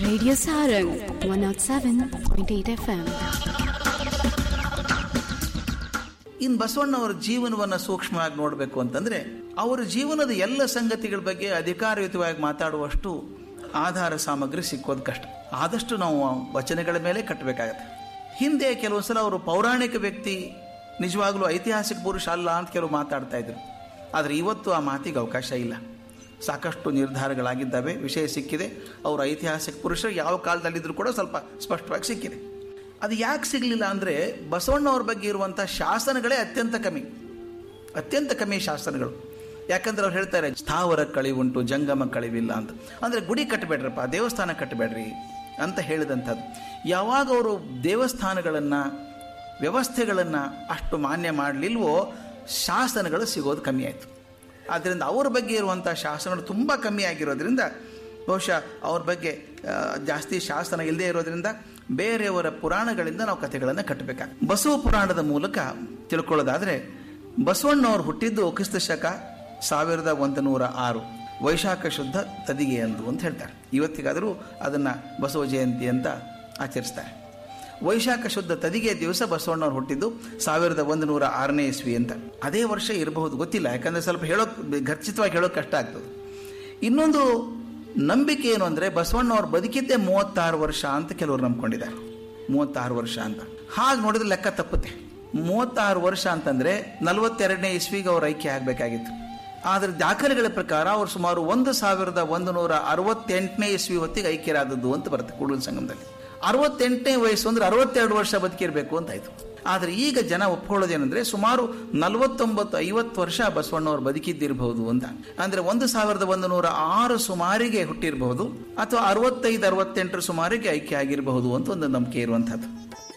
Radio Sarang 107.8 FM. ಇನ್ನು ಬಸವಣ್ಣವರ ಜೀವನವನ್ನು ಸೂಕ್ಷ್ಮವಾಗಿ ನೋಡಬೇಕು ಅಂತಂದ್ರೆ ಅವರ ಜೀವನದ ಎಲ್ಲ ಸಂಗತಿಗಳ ಬಗ್ಗೆ ಅಧಿಕಾರಯುತವಾಗಿ ಮಾತಾಡುವಷ್ಟು ಆಧಾರ ಸಾಮಗ್ರಿ ಸಿಕ್ಕೋದು ಕಷ್ಟ ಆದಷ್ಟು ನಾವು ವಚನಗಳ ಮೇಲೆ ಕಟ್ಟಬೇಕಾಗತ್ತೆ ಹಿಂದೆ ಕೆಲವು ಸಲ ಅವರು ಪೌರಾಣಿಕ ವ್ಯಕ್ತಿ ನಿಜವಾಗ್ಲೂ ಐತಿಹಾಸಿಕ ಪುರುಷ ಅಲ್ಲ ಅಂತ ಕೆಲವು ಮಾತಾಡ್ತಾ ಇದ್ರು ಆದರೆ ಇವತ್ತು ಆ ಮಾತಿಗೆ ಅವಕಾಶ ಇಲ್ಲ ಸಾಕಷ್ಟು ನಿರ್ಧಾರಗಳಾಗಿದ್ದಾವೆ ವಿಷಯ ಸಿಕ್ಕಿದೆ ಅವರು ಐತಿಹಾಸಿಕ ಪುರುಷರು ಯಾವ ಕಾಲದಲ್ಲಿದ್ದರೂ ಕೂಡ ಸ್ವಲ್ಪ ಸ್ಪಷ್ಟವಾಗಿ ಸಿಕ್ಕಿದೆ ಅದು ಯಾಕೆ ಸಿಗಲಿಲ್ಲ ಅಂದರೆ ಬಸವಣ್ಣವ್ರ ಬಗ್ಗೆ ಇರುವಂಥ ಶಾಸನಗಳೇ ಅತ್ಯಂತ ಕಮ್ಮಿ ಅತ್ಯಂತ ಕಮ್ಮಿ ಶಾಸನಗಳು ಯಾಕಂದ್ರೆ ಅವ್ರು ಹೇಳ್ತಾರೆ ಸ್ಥಾವರ ಕಳಿವುಂಟು ಜಂಗಮ ಕಳಿವಿಲ್ಲ ಅಂತ ಅಂದರೆ ಗುಡಿ ಕಟ್ಟಬೇಡ್ರಪ್ಪ ದೇವಸ್ಥಾನ ಕಟ್ಟಬೇಡ್ರಿ ಅಂತ ಹೇಳಿದಂಥದ್ದು ಯಾವಾಗ ಅವರು ದೇವಸ್ಥಾನಗಳನ್ನು ವ್ಯವಸ್ಥೆಗಳನ್ನು ಅಷ್ಟು ಮಾನ್ಯ ಮಾಡಲಿಲ್ವೋ ಶಾಸನಗಳು ಸಿಗೋದು ಕಮ್ಮಿ ಆಯಿತು ಆದ್ದರಿಂದ ಅವ್ರ ಬಗ್ಗೆ ಇರುವಂಥ ಶಾಸನಗಳು ತುಂಬ ಕಮ್ಮಿ ಆಗಿರೋದ್ರಿಂದ ಬಹುಶಃ ಅವ್ರ ಬಗ್ಗೆ ಆ, ಜಾಸ್ತಿ ಶಾಸನ ಇಲ್ಲದೆ ಇರೋದ್ರಿಂದ ಬೇರೆಯವರ ಪುರಾಣಗಳಿಂದ ನಾವು ಕಥೆಗಳನ್ನು ಕಟ್ಟಬೇಕಾಗ ಬಸವ ಪುರಾಣದ ಮೂಲಕ ತಿಳ್ಕೊಳ್ಳೋದಾದರೆ ಬಸವಣ್ಣವ್ರು ಹುಟ್ಟಿದ್ದು ಕ್ರಿಸ್ತ ಶಕ ಸಾವಿರದ ಒಂದು ನೂರ ಆರು ವೈಶಾಖ ಶುದ್ಧ ತದಿಗೆ ಅಂದು ಅಂತ ಹೇಳ್ತಾರೆ ಇವತ್ತಿಗಾದರೂ ಅದನ್ನು ಬಸವ ಜಯಂತಿ ಅಂತ ಆಚರಿಸ್ತಾರೆ ವೈಶಾಖ ಶುದ್ಧ ತದಿಗೆ ದಿವಸ ಬಸವಣ್ಣವ್ರು ಹುಟ್ಟಿದ್ದು ಸಾವಿರದ ಒಂದು ನೂರ ಆರನೇ ಇಸ್ವಿ ಅಂತ ಅದೇ ವರ್ಷ ಇರಬಹುದು ಗೊತ್ತಿಲ್ಲ ಯಾಕಂದರೆ ಸ್ವಲ್ಪ ಹೇಳೋಕ್ ಖಚಿತವಾಗಿ ಹೇಳೋಕೆ ಕಷ್ಟ ಆಗ್ತದೆ ಇನ್ನೊಂದು ನಂಬಿಕೆ ಏನು ಅಂದರೆ ಬಸವಣ್ಣವ್ರು ಬದುಕಿದ್ದೇ ಮೂವತ್ತಾರು ವರ್ಷ ಅಂತ ಕೆಲವರು ನಂಬ್ಕೊಂಡಿದ್ದಾರೆ ಮೂವತ್ತಾರು ವರ್ಷ ಅಂತ ಹಾಗೆ ನೋಡಿದ್ರೆ ಲೆಕ್ಕ ತಪ್ಪುತ್ತೆ ಮೂವತ್ತಾರು ವರ್ಷ ಅಂತಂದರೆ ನಲವತ್ತೆರಡನೇ ಇಸ್ವಿಗೆ ಅವ್ರು ಐಕ್ಯ ಆಗಬೇಕಾಗಿತ್ತು ಆದರೆ ದಾಖಲೆಗಳ ಪ್ರಕಾರ ಅವರು ಸುಮಾರು ಒಂದು ಸಾವಿರದ ಒಂದು ನೂರ ಅರವತ್ತೆಂಟನೇ ಇಸ್ವಿ ಹೊತ್ತಿಗೆ ಐಕ್ಯರಾದದ್ದು ಅಂತ ಬರುತ್ತೆ ಕೂಡಲ ಸಂಗಮದಲ್ಲಿ ಅರವತ್ತೆಂಟನೇ ವಯಸ್ಸು ಅಂದ್ರೆ ಅರವತ್ತೆರಡು ವರ್ಷ ಬದುಕಿರಬೇಕು ಅಂತ ಆಯ್ತು ಆದರೆ ಈಗ ಜನ ಒಪ್ಕೊಳ್ಳೋದೇನೆಂದ್ರೆ ಸುಮಾರು ನಲವತ್ತೊಂಬತ್ತು ಐವತ್ತು ವರ್ಷ ಬಸವಣ್ಣವ್ರು ಬದುಕಿದ್ದಿರಬಹುದು ಅಂತ ಅಂದ್ರೆ ಒಂದು ಸಾವಿರದ ಒಂದು ನೂರ ಆರು ಸುಮಾರಿಗೆ ಹುಟ್ಟಿರಬಹುದು ಅಥವಾ ಅರವತ್ತೈದು ಅರವತ್ತೆಂಟರ ಸುಮಾರಿಗೆ ಐಕ್ಯ ಆಗಿರಬಹುದು ಅಂತ ಒಂದು ನಂಬಿಕೆ ಇರುವಂಥದ್ದು